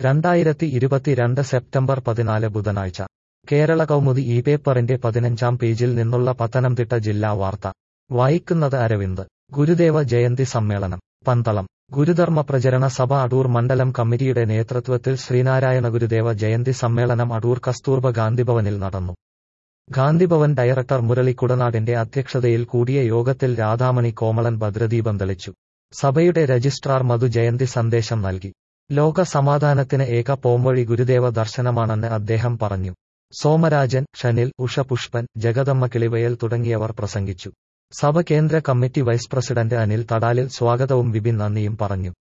രണ്ടായിരത്തി ഇരുപത്തിരണ്ട് സെപ്റ്റംബർ പതിനാല് ബുധനാഴ്ച കേരള കൗമുദി ഈ പേപ്പറിന്റെ പതിനഞ്ചാം പേജിൽ നിന്നുള്ള പത്തനംതിട്ട ജില്ലാ വാർത്ത വായിക്കുന്നത് അരവിന്ദ് ഗുരുദേവ ജയന്തി സമ്മേളനം പന്തളം ഗുരുധർമ്മ പ്രചരണ സഭ അടൂർ മണ്ഡലം കമ്മിറ്റിയുടെ നേതൃത്വത്തിൽ ശ്രീനാരായണ ഗുരുദേവ ജയന്തി സമ്മേളനം അടൂർ കസ്തൂർബ ഗാന്ധിഭവനിൽ നടന്നു ഗാന്ധിഭവൻ ഡയറക്ടർ മുരളി കുടനാടിന്റെ അധ്യക്ഷതയിൽ കൂടിയ യോഗത്തിൽ രാധാമണി കോമളൻ ഭദ്രദീപം തെളിച്ചു സഭയുടെ രജിസ്ട്രാർ മധു ജയന്തി സന്ദേശം നൽകി ലോക സമാധാനത്തിന് ഏക പോംവഴി ഗുരുദേവ ദർശനമാണെന്ന് അദ്ദേഹം പറഞ്ഞു സോമരാജൻ ഷനിൽ ഉഷ പുഷ്പൻ ജഗദമ്മ കിളിവയൽ തുടങ്ങിയവർ പ്രസംഗിച്ചു സഭ കേന്ദ്ര കമ്മിറ്റി വൈസ് പ്രസിഡന്റ് അനിൽ തടാലിൽ സ്വാഗതവും വിപിൻ നന്ദിയും പറഞ്ഞു